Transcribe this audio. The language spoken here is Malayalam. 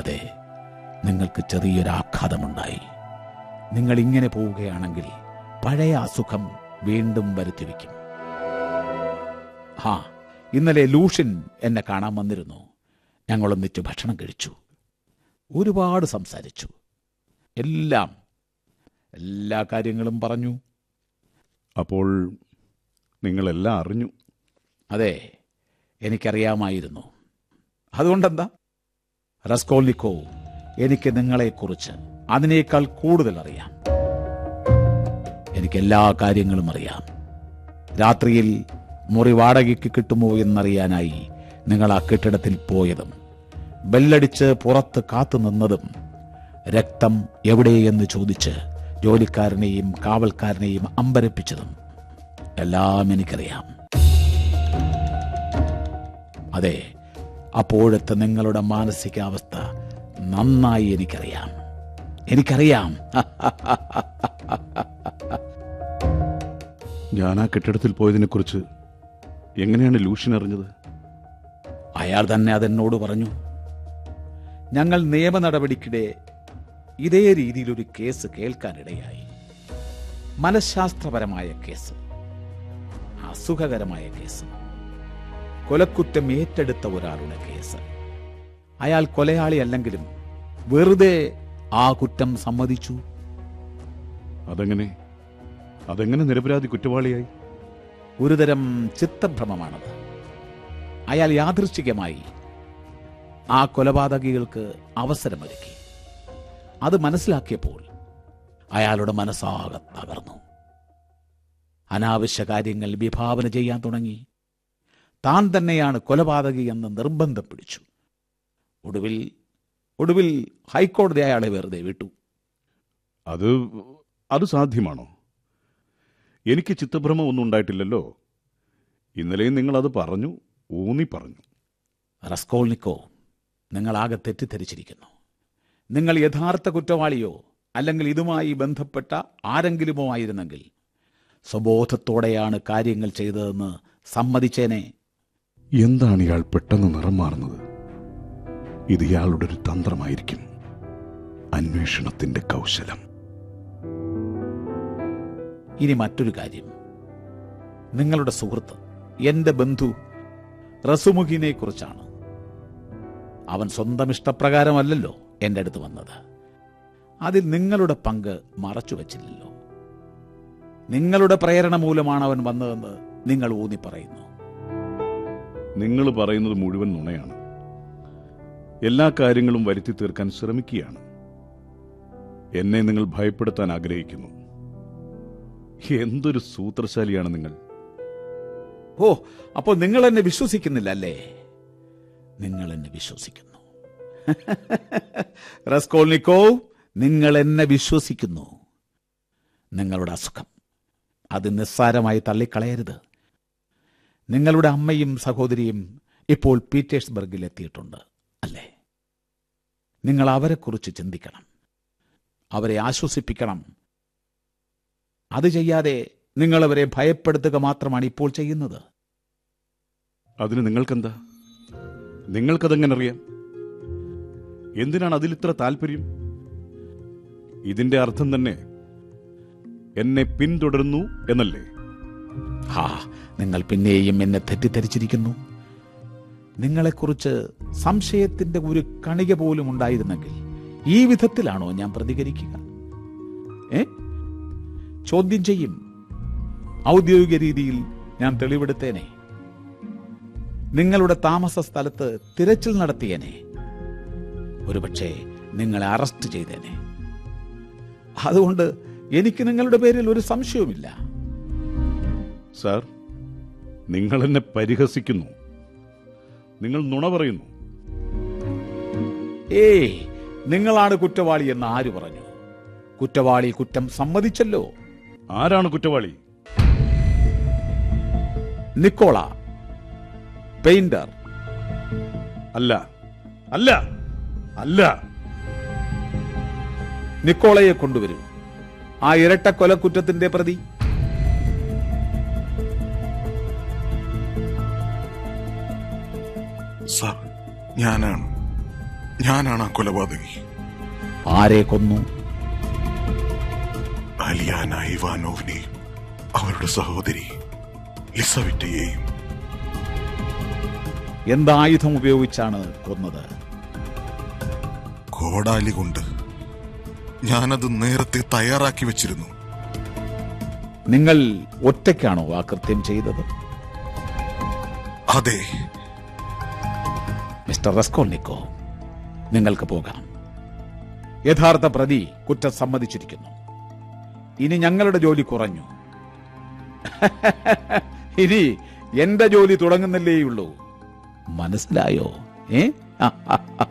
അതെ നിങ്ങൾക്ക് ചെറിയൊരു ആഘാതമുണ്ടായി നിങ്ങൾ ഇങ്ങനെ പോവുകയാണെങ്കിൽ പഴയ അസുഖം വീണ്ടും വരുത്തിവെക്കും ഹാ ഇന്നലെ ലൂഷ്യൻ എന്നെ കാണാൻ വന്നിരുന്നു ഞങ്ങളൊന്നിച്ച് ഭക്ഷണം കഴിച്ചു ഒരുപാട് സംസാരിച്ചു എല്ലാം എല്ലാ കാര്യങ്ങളും പറഞ്ഞു അപ്പോൾ നിങ്ങളെല്ലാം അറിഞ്ഞു അതെ എനിക്കറിയാമായിരുന്നു അതുകൊണ്ടെന്താ റസ്കോൾനിക്കോ എനിക്ക് നിങ്ങളെക്കുറിച്ച് അതിനേക്കാൾ കൂടുതൽ അറിയാം എനിക്ക് എല്ലാ കാര്യങ്ങളും അറിയാം രാത്രിയിൽ മുറി വാടകയ്ക്ക് കിട്ടുമോ എന്നറിയാനായി നിങ്ങൾ ആ കെട്ടിടത്തിൽ പോയതും ബെല്ലടിച്ച് പുറത്ത് കാത്തു നിന്നതും രക്തം എവിടെയെന്ന് ചോദിച്ച് ജോലിക്കാരനെയും കാവൽക്കാരനെയും അമ്പരപ്പിച്ചതും എല്ലാം എനിക്കറിയാം അതെ അപ്പോഴത്തെ നിങ്ങളുടെ മാനസികാവസ്ഥ നന്നായി എനിക്കറിയാം എനിക്കറിയാം ഞാൻ ആ കെട്ടിടത്തിൽ പോയതിനെക്കുറിച്ച് എങ്ങനെയാണ് ലൂഷ്യൻ അറിഞ്ഞത് അയാൾ തന്നെ അതെന്നോട് പറഞ്ഞു ഞങ്ങൾ നിയമ നടപടിക്കിടെ ഇതേ രീതിയിലൊരു കേസ് കേൾക്കാനിടയായി മനഃശാസ്ത്രപരമായ കേസ് അസുഖകരമായ കേസ് കൊലക്കുറ്റം ഏറ്റെടുത്ത ഒരാളുടെ കേസ് അയാൾ കൊലയാളി അല്ലെങ്കിലും വെറുതെ ആ കുറ്റം സമ്മതിച്ചു അതെങ്ങനെ അതെങ്ങനെ നിരപരാധി കുറ്റവാളിയായി ഒരുതരം ചിത്തഭ്രമമാണത് അയാൾ യാദൃശ്ചികമായി ആ കൊലപാതകികൾക്ക് അവസരമൊരുക്കി അത് മനസ്സിലാക്കിയപ്പോൾ അയാളുടെ മനസ്സാകെ തകർന്നു അനാവശ്യ കാര്യങ്ങൾ വിഭാവന ചെയ്യാൻ തുടങ്ങി താൻ തന്നെയാണ് കൊലപാതകി എന്ന് നിർബന്ധം പിടിച്ചു ഒടുവിൽ ഒടുവിൽ ഹൈക്കോടതി അയാളെ വെറുതെ വിട്ടു അത് അത് സാധ്യമാണോ എനിക്ക് ചിത്തഭ്രമം ഒന്നും ഉണ്ടായിട്ടില്ലല്ലോ ഇന്നലെയും നിങ്ങൾ അത് പറഞ്ഞു ഊന്നി പറഞ്ഞു റസ്കോൾനിക്കോ നിങ്ങളാകെ തെറ്റിദ്ധരിച്ചിരിക്കുന്നു നിങ്ങൾ യഥാർത്ഥ കുറ്റവാളിയോ അല്ലെങ്കിൽ ഇതുമായി ബന്ധപ്പെട്ട ആരെങ്കിലുമോ ആയിരുന്നെങ്കിൽ സ്വബോധത്തോടെയാണ് കാര്യങ്ങൾ ചെയ്തതെന്ന് സമ്മതിച്ചേനെ എന്താണ് ഇയാൾ പെട്ടെന്ന് നിറം മാറുന്നത് ഇത് ഇയാളുടെ ഒരു തന്ത്രമായിരിക്കും അന്വേഷണത്തിന്റെ കൗശലം ഇനി മറ്റൊരു കാര്യം നിങ്ങളുടെ സുഹൃത്ത് എന്റെ ബന്ധു റസുമുഖിനെ കുറിച്ചാണ് അവൻ സ്വന്തം ഇഷ്ടപ്രകാരമല്ലല്ലോ എന്റെ അടുത്ത് വന്നത് അതിൽ നിങ്ങളുടെ പങ്ക് മറച്ചു വച്ചില്ലല്ലോ നിങ്ങളുടെ പ്രേരണ മൂലമാണ് അവൻ വന്നതെന്ന് നിങ്ങൾ ഊന്നി പറയുന്നു നിങ്ങൾ പറയുന്നത് മുഴുവൻ നുണയാണ് എല്ലാ കാര്യങ്ങളും വരുത്തി തീർക്കാൻ ശ്രമിക്കുകയാണ് എന്നെ നിങ്ങൾ ഭയപ്പെടുത്താൻ ആഗ്രഹിക്കുന്നു എന്തൊരു സൂത്രശാലിയാണ് നിങ്ങൾ ഓ അപ്പോൾ നിങ്ങൾ എന്നെ വിശ്വസിക്കുന്നില്ല അല്ലേ നിങ്ങൾ എന്നെ വിശ്വസിക്കുന്നു റസ്കോൾനിക്കോ നിങ്ങൾ എന്നെ വിശ്വസിക്കുന്നു നിങ്ങളുടെ അസുഖം അത് നിസ്സാരമായി തള്ളിക്കളയരുത് നിങ്ങളുടെ അമ്മയും സഹോദരിയും ഇപ്പോൾ പീറ്റേഴ്സ്ബർഗിൽ എത്തിയിട്ടുണ്ട് അല്ലേ നിങ്ങൾ അവരെക്കുറിച്ച് ചിന്തിക്കണം അവരെ ആശ്വസിപ്പിക്കണം അത് ചെയ്യാതെ നിങ്ങൾ അവരെ ഭയപ്പെടുത്തുക മാത്രമാണ് ഇപ്പോൾ ചെയ്യുന്നത് അതിന് നിങ്ങൾക്കെന്താ നിങ്ങൾക്കതെങ്ങനെ അറിയാം എന്തിനാണ് അതിൽ ഇത്ര താല്പര്യം ഇതിന്റെ അർത്ഥം തന്നെ എന്നെ പിന്തുടരുന്നു എന്നല്ലേ ഹാ നിങ്ങൾ പിന്നെയും എന്നെ തെറ്റിദ്ധരിച്ചിരിക്കുന്നു നിങ്ങളെക്കുറിച്ച് സംശയത്തിന്റെ ഒരു കണിക പോലും ഉണ്ടായിരുന്നെങ്കിൽ ഈ വിധത്തിലാണോ ഞാൻ പ്രതികരിക്കുക ഏ ചോദ്യം ചെയ്യും ഔദ്യോഗിക രീതിയിൽ ഞാൻ തെളിവെടുത്തേനെ നിങ്ങളുടെ താമസ സ്ഥലത്ത് തിരച്ചിൽ നടത്തിയേനെ ഒരുപക്ഷെ നിങ്ങളെ അറസ്റ്റ് ചെയ്തേനെ അതുകൊണ്ട് എനിക്ക് നിങ്ങളുടെ പേരിൽ ഒരു സംശയവുമില്ല സാർ നിങ്ങൾ എന്നെ പരിഹസിക്കുന്നു നിങ്ങൾ നുണ പറയുന്നു ഏയ് നിങ്ങളാണ് കുറ്റവാളി എന്ന് ആര് പറഞ്ഞു കുറ്റവാളി കുറ്റം സമ്മതിച്ചല്ലോ ആരാണ് കുറ്റവാളി നിക്കോള പെയിന്റർ അല്ല അല്ല അല്ല നിക്കോളയെ കൊണ്ടുവരൂ ആ ഇരട്ട കൊലക്കുറ്റത്തിന്റെ പ്രതി സാർ ഞാനാണ് ഞാനാണ് ആ കൊലപാതകി ആരെ കൊന്നു അലിയാന ഇവാനോവിനെയും അവരുടെ സഹോദരി ലിസവിറ്റയെയും എന്തായുധം ഉപയോഗിച്ചാണ് കൊന്നത് കോടാലി കൊണ്ട് ഞാനത് നേരത്തെ തയ്യാറാക്കി വെച്ചിരുന്നു നിങ്ങൾ ഒറ്റയ്ക്കാണോ ആ കൃത്യം ചെയ്തത് അതെ മിസ്റ്റർ റസ്കോൾനിക്കോ നിങ്ങൾക്ക് പോകാം യഥാർത്ഥ പ്രതി കുറ്റം സമ്മതിച്ചിരിക്കുന്നു ഇനി ഞങ്ങളുടെ ജോലി കുറഞ്ഞു ഇനി എന്റെ ജോലി തുടങ്ങുന്നില്ലേയുള്ളൂ മനസ്സിലായോ ഏ